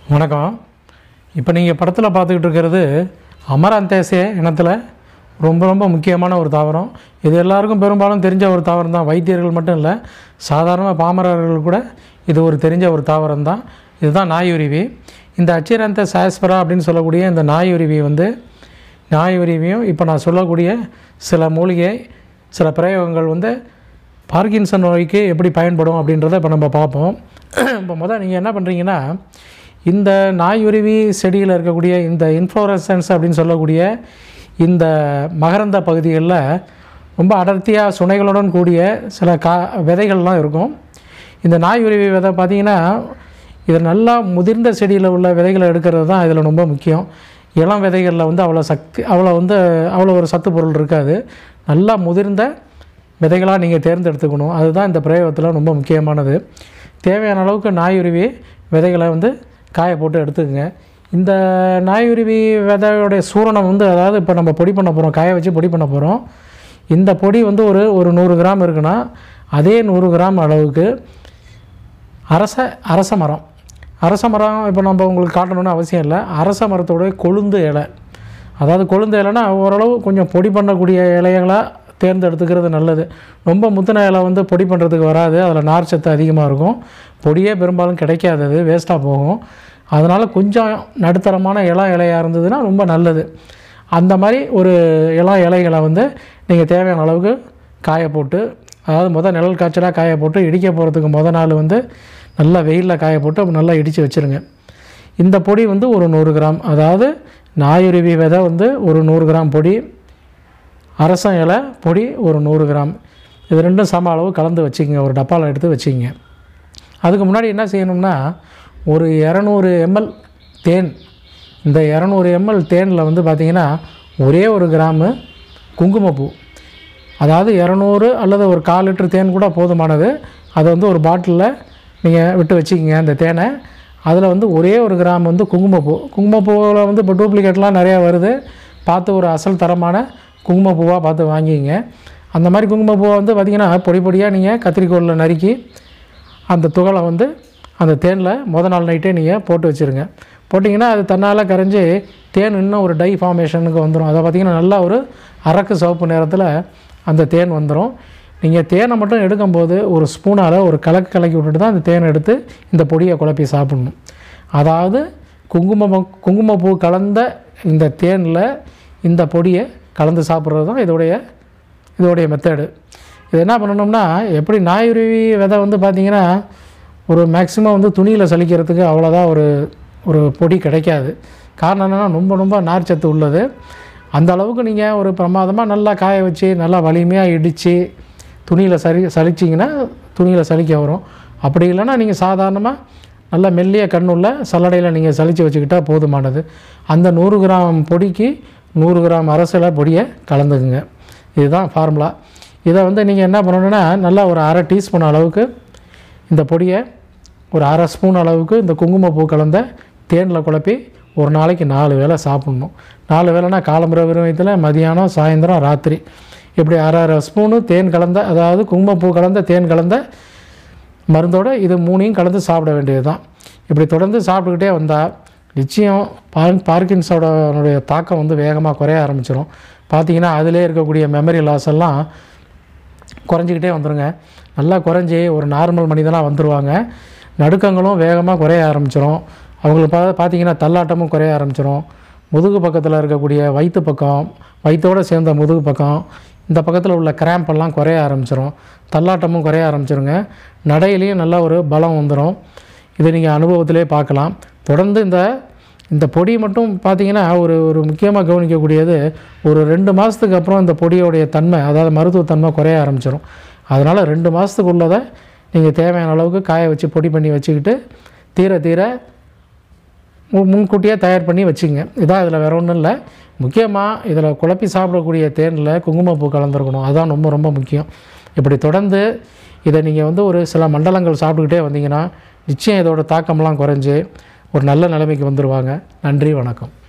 வணக்கம் இப்போ நீங்கள் படத்தில் பார்த்துக்கிட்டு இருக்கிறது அமராந்தேசிய இனத்தில் ரொம்ப ரொம்ப முக்கியமான ஒரு தாவரம் இது எல்லாருக்கும் பெரும்பாலும் தெரிஞ்ச ஒரு தாவரம் தான் வைத்தியர்கள் மட்டும் இல்லை சாதாரண பாமரர்கள் கூட இது ஒரு தெரிஞ்ச ஒரு தாவரம் தான் இதுதான் நாயுருவி இந்த அச்சிரந்த சாஸ்பரா அப்படின்னு சொல்லக்கூடிய இந்த நாயுருவி வந்து நாயுருவியும் இப்போ நான் சொல்லக்கூடிய சில மூலிகை சில பிரயோகங்கள் வந்து பார்க்கின்சன் நோய்க்கு எப்படி பயன்படும் அப்படின்றத இப்போ நம்ம பார்ப்போம் இப்போ முதல் நீங்கள் என்ன பண்ணுறீங்கன்னா இந்த நாயுருவி செடியில் இருக்கக்கூடிய இந்த இன்ஃப்ளோரசன்ஸ் அப்படின்னு சொல்லக்கூடிய இந்த மகரந்த பகுதிகளில் ரொம்ப அடர்த்தியாக சுனைகளுடன் கூடிய சில கா விதைகள்லாம் இருக்கும் இந்த நாயுருவி விதை பார்த்திங்கன்னா இது நல்லா முதிர்ந்த செடியில் உள்ள விதைகளை எடுக்கிறது தான் இதில் ரொம்ப முக்கியம் இளம் விதைகளில் வந்து அவ்வளோ சக்தி அவ்வளோ வந்து அவ்வளோ ஒரு சத்து பொருள் இருக்காது நல்லா முதிர்ந்த விதைகளாக நீங்கள் தேர்ந்தெடுத்துக்கணும் அதுதான் இந்த பிரயோகத்தில் ரொம்ப முக்கியமானது தேவையான அளவுக்கு நாயுருவி விதைகளை வந்து காய போட்டு எடுத்துக்கங்க இந்த நாயுருவி விதையோடைய சூரணம் வந்து அதாவது இப்போ நம்ம பொடி பண்ண போகிறோம் காய வச்சு பொடி பண்ண போகிறோம் இந்த பொடி வந்து ஒரு ஒரு நூறு கிராம் இருக்குன்னா அதே நூறு கிராம் அளவுக்கு அரச அரச மரம் அரச மரம் இப்போ நம்ம உங்களுக்கு காட்டணும்னு அவசியம் இல்லை அரச மரத்தோட கொழுந்து இலை அதாவது கொழுந்து இலைனா ஓரளவு கொஞ்சம் பொடி பண்ணக்கூடிய இலைகளாக தேர்ந்தெடுத்துக்கிறது நல்லது ரொம்ப முத்தின இலை வந்து பொடி பண்ணுறதுக்கு வராது அதில் நார் சத்து அதிகமாக இருக்கும் பொடியே பெரும்பாலும் கிடைக்காதது வேஸ்ட்டாக போகும் அதனால் கொஞ்சம் நடுத்தரமான இளம் இலையாக இருந்ததுன்னா ரொம்ப நல்லது அந்த மாதிரி ஒரு இளம் இலைகளை வந்து நீங்கள் தேவையான அளவுக்கு காய போட்டு அதாவது முதல் நிழல் காய்ச்சலாக காய போட்டு இடிக்க போகிறதுக்கு முத நாள் வந்து நல்லா வெயிலில் காய போட்டு அப்ப நல்லா இடித்து வச்சுருங்க இந்த பொடி வந்து ஒரு நூறு கிராம் அதாவது நாயுருவி விதை வந்து ஒரு நூறு கிராம் பொடி அரசம் இலை பொடி ஒரு நூறு கிராம் இது ரெண்டும் சம அளவு கலந்து வச்சுக்கோங்க ஒரு டப்பாவில் எடுத்து வச்சுக்கோங்க அதுக்கு முன்னாடி என்ன செய்யணும்னா ஒரு இரநூறு எம்எல் தேன் இந்த இரநூறு எம்எல் தேனில் வந்து பார்த்திங்கன்னா ஒரே ஒரு கிராமு குங்குமப்பூ அதாவது இரநூறு அல்லது ஒரு கால் லிட்டர் தேன் கூட போதுமானது அதை வந்து ஒரு பாட்டிலில் நீங்கள் விட்டு வச்சுக்கிங்க அந்த தேனை அதில் வந்து ஒரே ஒரு கிராம் வந்து குங்குமப்பூ குங்குமப்பூவில் வந்து இப்போ டூப்ளிகேட்லாம் நிறையா வருது பார்த்து ஒரு அசல் தரமான குங்குமப்பூவாக பார்த்து வாங்கிங்க அந்த மாதிரி குங்குமப்பூவை வந்து பார்த்திங்கன்னா பொடி பொடியாக நீங்கள் கத்திரிக்கோலில் நறுக்கி அந்த துகளை வந்து அந்த தேனில் முத நாள் நைட்டே நீங்கள் போட்டு வச்சுருங்க போட்டிங்கன்னா அது தன்னால் கரைஞ்சி தேன் இன்னும் ஒரு டை ஃபார்மேஷனுக்கு வந்துடும் அதை பார்த்திங்கன்னா நல்லா ஒரு அரக்கு சிவப்பு நேரத்தில் அந்த தேன் வந்துடும் நீங்கள் தேனை மட்டும் எடுக்கும்போது ஒரு ஸ்பூனால் ஒரு கலக்கு கலக்கி விட்டுட்டு தான் அந்த தேனை எடுத்து இந்த பொடியை குழப்பி சாப்பிடணும் அதாவது குங்குமம் குங்குமப்பூ கலந்த இந்த தேனில் இந்த பொடியை கலந்து சாப்பிட்றது தான் இதோடைய இதோடைய மெத்தடு இது என்ன பண்ணணும்னா எப்படி நாயுருவி விதை வந்து பார்த்திங்கன்னா ஒரு மேக்ஸிமம் வந்து துணியில் சலிக்கிறதுக்கு அவ்வளோதான் ஒரு ஒரு பொடி கிடைக்காது காரணம் என்னென்னா ரொம்ப ரொம்ப நார்ச்சத்து உள்ளது அந்த அளவுக்கு நீங்கள் ஒரு பிரமாதமாக நல்லா காய வச்சு நல்லா வலிமையாக இடித்து துணியில் சரி சலிச்சிங்கன்னா துணியில் சலிக்க வரும் அப்படி இல்லைன்னா நீங்கள் சாதாரணமாக நல்லா மெல்லிய கண்ணுள்ள சல்லடையில் நீங்கள் சலித்து வச்சுக்கிட்டா போதுமானது அந்த நூறு கிராம் பொடிக்கு நூறு கிராம் அரசில் பொடியை கலந்துக்குங்க இதுதான் ஃபார்முலா இதை வந்து நீங்கள் என்ன பண்ணணுன்னா நல்லா ஒரு அரை டீஸ்பூன் அளவுக்கு இந்த பொடியை ஒரு அரை ஸ்பூன் அளவுக்கு இந்த குங்குமப்பூ கலந்த தேனில் குழப்பி ஒரு நாளைக்கு நாலு வேளை சாப்பிட்ணும் நாலு வேளைனா காலம்புற விரவயத்தில் மதியானம் சாயந்தரம் ராத்திரி இப்படி அரை அரை ஸ்பூனு தேன் கலந்த அதாவது குங்குமப்பூ கலந்த தேன் கலந்த மருந்தோட இது மூணையும் கலந்து சாப்பிட வேண்டியது தான் இப்படி தொடர்ந்து சாப்பிட்டுக்கிட்டே வந்தால் நிச்சயம் பார் பார்க்கின்ஸோடனுடைய தாக்கம் வந்து வேகமாக குறைய ஆரம்பிச்சிடும் பார்த்தீங்கன்னா அதிலே இருக்கக்கூடிய மெமரி லாஸ் எல்லாம் குறைஞ்சிக்கிட்டே வந்துடுங்க நல்லா குறைஞ்சி ஒரு நார்மல் மனிதனாக வந்துடுவாங்க நடுக்கங்களும் வேகமாக குறைய ஆரம்பிச்சிடும் அவங்களுக்கு பா பார்த்தீங்கன்னா தள்ளாட்டமும் குறைய ஆரம்பிச்சிடும் முதுகு பக்கத்தில் இருக்கக்கூடிய வயிற்று பக்கம் வயிற்றோடு சேர்ந்த முதுகு பக்கம் இந்த பக்கத்தில் உள்ள கிராம்ப் எல்லாம் குறைய ஆரம்பிச்சிடும் தள்ளாட்டமும் குறைய ஆரம்பிச்சிருங்க நடையிலையும் நல்ல ஒரு பலம் வந்துடும் இதை நீங்கள் அனுபவத்திலே பார்க்கலாம் தொடர்ந்து இந்த இந்த பொடி மட்டும் பார்த்தீங்கன்னா ஒரு ஒரு முக்கியமாக கவனிக்கக்கூடியது ஒரு ரெண்டு மாதத்துக்கு அப்புறம் இந்த பொடியோடைய தன்மை அதாவது மருத்துவத்தன்மை குறைய ஆரம்பிச்சிடும் அதனால் ரெண்டு மாதத்துக்குள்ளதை நீங்கள் தேவையான அளவுக்கு காய வச்சு பொடி பண்ணி வச்சுக்கிட்டு தீர தீர மு- முன்கூட்டியே தயார் பண்ணி வச்சுங்க இதான் இதில் வேற ஒன்றும் இல்லை முக்கியமாக இதில் குழப்பி சாப்பிடக்கூடிய தேனில் குங்குமப்பூ கலந்துருக்கணும் அதுதான் ரொம்ப ரொம்ப முக்கியம் இப்படி தொடர்ந்து இதை நீங்கள் வந்து ஒரு சில மண்டலங்கள் சாப்பிட்டுக்கிட்டே வந்தீங்கன்னா நிச்சயம் இதோட தாக்கம்லாம் குறைஞ்சு ஒரு நல்ல நிலைமைக்கு வந்துடுவாங்க நன்றி வணக்கம்